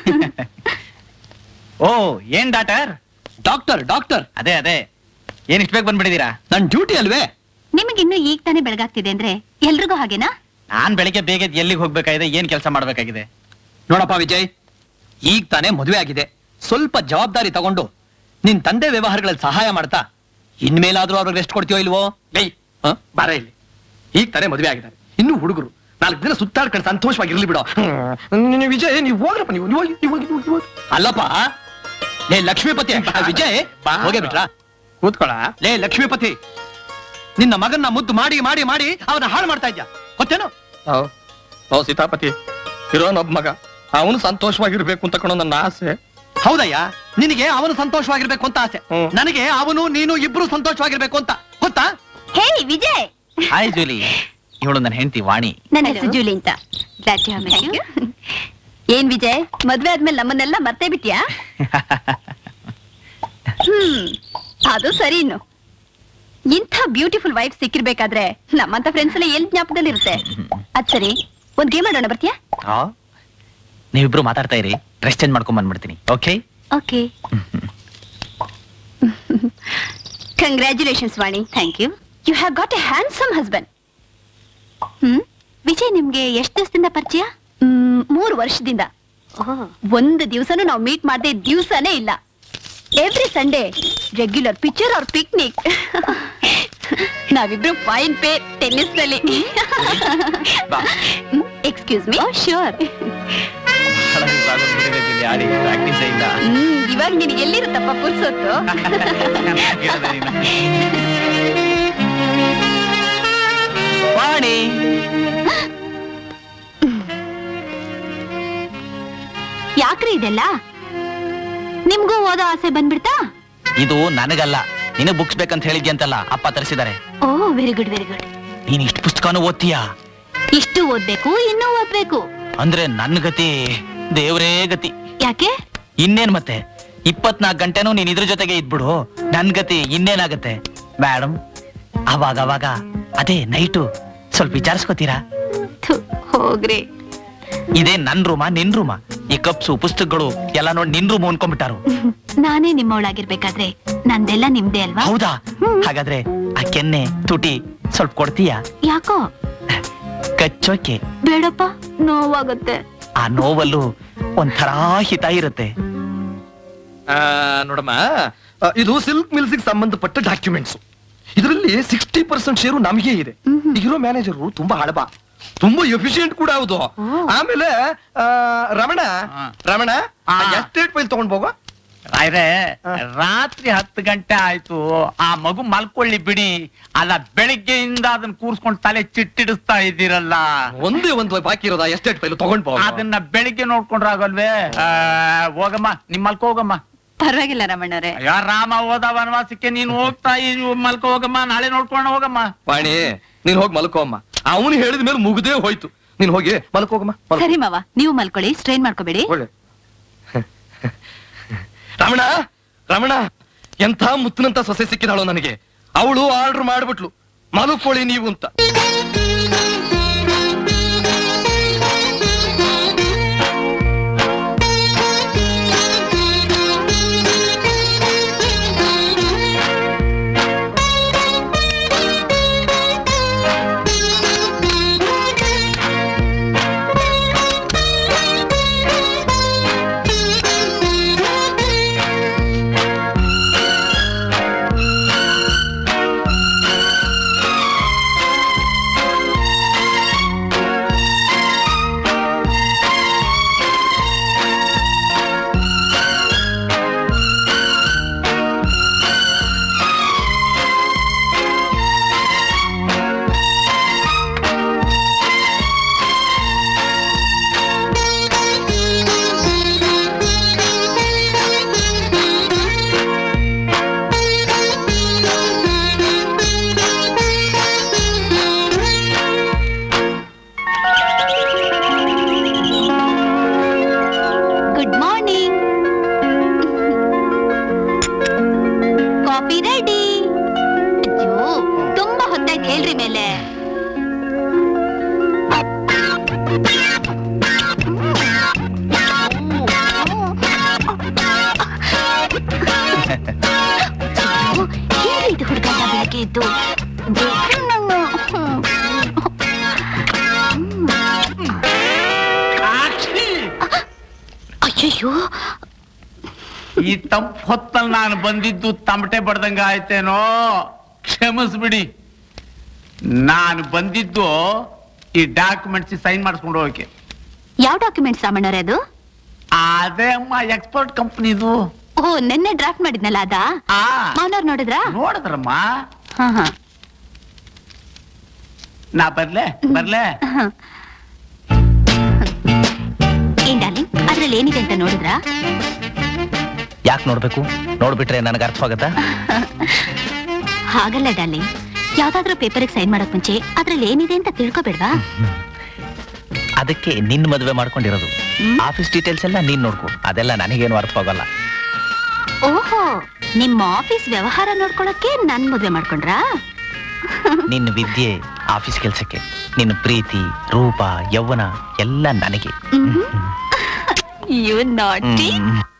ಓ ಏನ್ doctor doctor doctor ಅದೇ ಅದೇ ಏನ್ ಇಷ್ಟ ಬೇಗ ಬಂದ್ಬಿಟ್ಟಿದೀರಾ ನನ್ ಡ್ಯೂಟಿ ಅಲ್ವೇ ನಿಮಗಿನ್ನು ಈಗ ತಾನೇ ಬೆಳಗಾಗ್ತಿದೆ ಅಂದ್ರೆ ಎಲ್ರಿಗೂ ಹಾಗೇನಾ ನಾನ್ ಬೆಳಿಗ್ಗೆ ಬೇಗ ಎದ್ದು ಎಲ್ಲಿಗೆ ಹೋಗ್ಬೇಕಾಗಿದೆ ಏನ್ ಕೆಲಸ ಮಾಡ್ಬೇಕಾಗಿದೆ ನೋಡಪ್ಪ ವಿಜಯ್ ಈಗ ತಾನೇ ಮದುವೆ ಆಗಿದೆ ಸ್ವಲ್ಪ ಜವಾಬ್ದಾರಿ ತಗೊಂಡು ನಿನ್ ತಂದೆ ವ್ಯವಹಾರಗಳಲ್ಲಿ ಸಹಾಯ ಮಾಡ್ತಾ ಇನ್ಮೇಲಾದ್ರೂ ಅವ್ರಿಗೆ ರೆಸ್ಟ್ ಕೊಡ್ತೀಯೋ ಇಲ್ವೋ ಏಯ್ ಬಾರ ಇಲ್ಲಿ ಈಗ ತಾನೇ ಮದುವೆ ಆಗಿದ್ದಾರೆ ಇನ್ನು ಹುಡುಗರು ನಾಲ್ಕು ದಿನ ಸುತ್ತಾಡ್ಕೊಂಡು ಸಂತೋಷವಾಗಿರ್ಲಿ ಬಿಡೋ ಹ್ಮ್, ವಿಜಯ್ ನೀವು ಹೋಗ್ರಪ್ಪ ನೀವು ನೀವು ಹೋಗಿ, ನೀವು ಹೋಗಿ, ನೀವು ಹೋಗಿ, ನೀವು ಹೋಗಿ. ಅಲ್ಲಪ್ಪ ಲೇ ಲಕ್ಷ್ಮೀಪತಿ ವಿಜಯ್ ಬಾ. ಹೋಗೇ ಬಿಟ್ರಾ ಕೂತ್ಕೊಳ ಲೇ ಲಕ್ಷ್ಮೀಪತಿ ನಿನ್ನ ಮಗನ್ನ ಮುದ್ದು ಮಾಡಿ ಮಾಡಿ ಮಾಡಿ ಅವನ ಹಾಳು ಮಾಡ್ತಾ ಇದ್ಯಾ ಗೊತ್ತೇನು ಓ ಸೀತಾಪತಿ ಇರೋನೊಬ್ಬ ಮಗ ಅವನು ಸಂತೋಷವಾಗಿರ್ಬೇಕು ಅಂತ ಕಣೋ ನನ್ನ ಆಸೆ ಹೌದಯ್ಯ ನಿನಗೆ ಅವನು ಸಂತೋಷವಾಗಿರ್ಬೇಕು ಅಂತ ಆಸೆ ಹ್ಮ್. ನನಗೆ ಅವನು ನೀನು ಇಬ್ರು ಸಂತೋಷವಾಗಿರ್ಬೇಕು ಅಂತ ಗೊತ್ತಾ ಹೇ ವಿಜಯ್ ಹಾಯ್ ಜೂಲಿ ಇವಳು ನನ್ನ ಹೆಂಡತಿ ವಾಣಿ ನನ್ನ ಹೆಸರು ಜೂಲಿ ಅಂತ Glad to have met you. ಏನ್ ವಿಜಯ್ ಮದ್ವೆ ಆದ್ಮೇಲೆ ನಮ್ಮನ್ನೆಲ್ಲ ಮರ್ತೇ ಬಿಟ್ಯಾ ಹ್ಮ್ ಅದು ಸರಿ ಇನ್ನು ಇಂಥ ಬ್ಯೂಟಿಫುಲ್ ವೈಫ್ ಸಿಕ್ಕಿರ್ಬೇಕಾದ್ರೆ ನಮ್ಮಂತ ಫ್ರೆಂಡ್ಸ್ ಎಲ್ಲ ಎಲ್ ಜ್ಞಾಪಕದಲ್ಲಿ ಇರುತ್ತೆ ಅದ್ ಸರಿ ಒಂದ್ ಗೇಮ್ ಆಡೋಣ ಬರ್ತೀಯಾ ಆ? ನೀವಿಬ್ರು ಮಾತಾಡ್ತಾ ಇರಿ ಡ್ರೆಸ್ ಚೇಂಜ್ ಮಾಡ್ಕೊಂಡ್ ಬಂದ್ಬಿಡ್ತೀನಿ okay okay congratulations Vani thank you you have got a handsome husband hmm Vijay ನಿಮ್ಗೆ ಎಷ್ಟು ದಿವಸದಿಂದ ಪರಿಚಯ ಮೂರು ವರ್ಷದಿಂದ ಒಂದು ದಿವಸನೂ ನಾವು ಮೀಟ್ ಮಾಡದೆ ದಿವಸನೇ ಇಲ್ಲ ಎವ್ರಿ ಸಂಡೇ ರೆಗ್ಯುಲರ್ ಪಿಕ್ಚರ್ ಅವ್ರ ಪಿಕ್ನಿಕ್ ನಾವಿಬ್ರು ಫೈನ್ ಪೇ ಟೆನ್ನಿಸ್ ನಲ್ಲಿ ಎಕ್ಸ್ಕ್ಯೂಸ್ ಮೀ ಶ್ಯೂರ್ ಆಡಿ ಪ್ರಾಕ್ಟೀಸ್ ಇಲ್ಲ ಹ್ಮ್ ಇವಾಗ ನಿನಗೆ ಎಲ್ಲಿರುತ್ತಪ್ಪ ಪುರ್ಸೊತ್ತು ವಾಣಿ ಯಾಕ್ರಿ ಇದೆಲ್ಲ ನಿಮ್ಗೂ ಓದೋ ಆಸೆ ಬಂದ್ಬಿಡ್ತಾ ಇದು ನನಗಲ್ಲ ನಿನಗ್ ಬುಕ್ಸ್ ಬೇಕಂತ ಹೇಳಿದ್ಯಂತಲ್ಲ ಅಪ್ಪ ತರಿಸಿದ್ದಾರೆ oh very good very good ನೀನ್ ಇಷ್ಟು ಪುಸ್ತಕನೂ ಓದ್ತೀಯಾ ಇಷ್ಟು ಓದ್ಬೇಕು ಇನ್ನೂ ಓದ್ಬೇಕು ಅಂದ್ರೆ ನನ್ ಗತಿ ದೇವ್ರೇ ಗತಿ ಯಾಕೆ ಇನ್ನೇನ್ ಮತ್ತೆ ಇಪ್ಪತ್ನಾಲ್ಕು ಗಂಟೆನೂ ನೀನ್ ಇದ್ರ ಜೊತೆಗೆ ಇದ್ಬಿಡು ನನ್ ಗತಿ ಇನ್ನೇನಾಗತ್ತೆ ಮೇಡಮ್ ಅವಾಗ ಅವಾಗ ಅದೇ ನೈಟು ಸ್ವಲ್ಪ ವಿಚಾರಿಸ್ಕೋತೀರಾ ಥು, ಹೋಗ್ರಿ ಇದೇ ನನ್ ರೂಮ ನಿನ್ ರೂಮ ಈ ಕಪ್ಸು ಪುಸ್ತಕಗಳು ಎಲ್ಲ ನೋಡಿ ನಿನ್ ರೂಮ್ ಅನ್ಕೊಂಡ್ಬಿಟ್ಟಾರು ನಾನೇ ನಿಮ್ಮವಳಾಗಿರ್ಬೇಕಾದ್ರೆ ನಂದೆಲ್ಲ ನಿಮ್ದೇ ಅಲ್ವಾ ಹೌದಾ ಹಾಗಾದ್ರೆ ಆ ಕೆನ್ನೆ ತುಟಿ ಸ್ವಲ್ಪ ಕೊಡ್ತೀಯಾ ಯಾಕೋ ಕಚ್ಚೋಕೆ ಬೇಡಪ್ಪ ನೋವಾಗುತ್ತೆ ಆ ನೋವಲ್ಲೂ ಒಂಥರಾ ಹಿತ ಇರುತ್ತೆ ಆ, ನೋಡಮ್ಮ ಆ, ಇದು ಸಿಲ್ಕ್ ಮಿಲ್ಸ್ಗೆ ಸಂಬಂಧಪಟ್ಟ ಡಾಕ್ಯುಮೆಂಟ್ಸ್ ಇದರಲ್ಲಿ ಸಿಕ್ಸ್ಟಿ ಪರ್ಸೆಂಟ್ ಶೇರು ನಮಗೆ ಇದೆ ಮ್ಹೂ. ಈಗಿರೋ ಮ್ಯಾನೇಜರು ತುಂಬಾ ಹಳಬ ತುಂಬಾ ಎಫಿಷಿಯಂಟ್ ಕೂಡ ಹೌದು ಓ. ಆಮೇಲೆ ಆ, ರಮಣ ಹಾ. ರಮಣ ಹಾ. ಎಸ್ಟೇಟ್ ಫೈಲ್ ತಗೊಂಡ್ ಹೋಗೋ ರಾಯ್ರೆ ಹ. ರಾತ್ರಿ ಹತ್ತು ಗಂಟೆ ಆಯ್ತು ಆ ಮಗು ಮಲ್ಕೊಳ್ಳಿ ಬಿಡಿ ಅಲ್ಲ ಬೆಳಿಗ್ಗೆಯಿಂದ ಅದನ್ನ ಕೂರ್ಸ್ಕೊಂಡು ತಲೆ ಚಿಟ್ಟಿಡಿಸ್ತಾ ಇದ್ದೀರಲ್ಲ ಒಂದೇ ಒಂದು ಬಾಕಿ ಇರೋದ ಎಸ್ಟೇಟ್ ಫೈಲ್ ತಗೊಂಡ್ ಹೋಗೋ ಅದನ್ನ ಬೆಳಿಗ್ಗೆ ನೋಡ್ಕೊಂಡ್ರಾಗಲ್ವೇ ಆ, ಹೋಗಮ್ಮ ನಿಮ್ ಮಲ್ಕೋ ಹೋಗಮ್ಮ ಪರವಾಗಿಲ್ಲ ರಮಣ್ಣವ್ರೆ ಅಯ್ಯೋ ರಾಮ ಹೋದ ವನವಾಸಕ್ಕೆ ನೀನ್ ಹೋಗ್ತಾ ಇರು ಮಲ್ಕೋ ಹೋಗಮ್ಮ ನಾಳೆ ನೋಡ್ಕೊಂಡು ಹೋಗಮ್ಮ ವಾಣಿ ನೀನ್ ಹೋಗಿ ಮಲ್ಕೋ ಅಮ್ಮ ಅವನು ಹೇಳಿದ ಮೇಲೆ ಮುಗ್ದೇ ಹೋಯ್ತು ನೀನ್ ಹೋಗಿ ಮಲ್ಕೋಗಮ್ಮ ಮಲ್ಕೋ. ಸರಿ ಮಾವ ನೀವು ಮಲ್ಕೊಳ್ಳಿ ಸ್ಟ್ರೈನ್ ಮಾಡ್ಕೋಬೇಡಿ ಒಳ್ಳೆ ರಮಣ ರಮಣ ಎಂಥ ಮುತ್ತಿನಂತ ಸೊಸೆ ಸಿಕ್ಕಿದಾಳು ನನಗೆ ಅವಳು ಆರ್ಡರ್ ಮಾಡ್ಬಿಟ್ಲು ಮಲ್ಕೊಳ್ಳಿ ನೀವು ಅಂತ ಅಯ್ಯಯ್ಯೋ ಈ ತಂಪ್ ಹೊತ್ತಲ್ಲಿ ನಾನು ಬಂದಿದ್ದು ತಮಟೆ ಬಡ್ದಂಗ ಆಯ್ತೇನೋ ಕ್ಷಮಿಸ್ಬಿಡಿ ನಾನು ಬಂದಿದ್ದು ಈ ಡಾಕ್ಯುಮೆಂಟ್ಸ್ ಸೈನ್ ಮಾಡಿಸ್ಕೊಂಡು ಹೋಗಕ್ಕೆ ಯಾವ ಡಾಕ್ಯುಮೆಂಟ್ ಸಾಮಣ್ಣರೇ ಅದು ಅದೇ ಅಮ್ಮ ಎಕ್ಸ್ಪೋರ್ಟ್ ಕಂಪ್ನಿದು ಓ ನೆನ್ನೆ ಡ್ರಾಫ್ಟ್ ಮಾಡಿದ್ನಲ್ಲ ಅದಾ ಆ ಮಾವನವ್ರು ನೋಡಿದ್ರಾ ನೋಡಿದ್ರಮ್ಮ ಹಾ ಹಾ ನಾ ಬರ್ಲೆ ಬರ್ಲೆ ಹ. ಏನ್ ಡಾರ್ಲಿಂಗ್ ಅದ್ರಲ್ಲಿ ಏನಿದೆ ಅಂತ ನೋಡಿದ್ರಾ ಯಾಕೆ ನೋಡ್ಬೇಕು ನೋಡ್ಬಿಟ್ರೆ ನನಗೆ ಅರ್ಥವಾಗತ್ತಾ ಹಾಗಲ್ಲ ಡಾರ್ಲಿಂಗ್ ಯಾವ್ದಾದ್ರೂ ಪೇಪರ್ಗೆ ಸೈನ್ ಮಾಡಕ್ ಮುಂಚೆ ಅದ್ರಲ್ಲಿ ಏನಿದೆ ಅಂತ ತಿಳ್ಕೊಬೇಡ್ವಾ ಅದಕ್ಕೆ ನಿನ್ ಮದುವೆ ಮಾಡ್ಕೊಂಡಿರೋದು ಹ್ಮ್. ಆಫೀಸ್ ಡೀಟೇಲ್ಸ್ ಎಲ್ಲ ನೀನ್ ನೋಡ್ಕೊ ಅದೆಲ್ಲ ನನಗೇನು ಅರ್ಥವಾಗಲ್ಲ ಓಹೋ ನಿಮ್ಮ ಆಫೀಸ್ ವ್ಯವಹಾರ ನೋಡ್ಕೊಳಕ್ಕೆ ನನ್ ಮದ್ವೆ ಮಾಡ್ಕೊಂಡ್ರಾ ನಿನ್ನ ವಿದ್ಯೆ ಆಫೀಸ್ ಕೆಲ್ಸಕ್ಕೆ ನಿನ್ನ ಪ್ರೀತಿ ರೂಪ ಯೌವನ ಎಲ್ಲ ನನಗೆ ಯು ನಾಟಿ ಹ್ಮ್.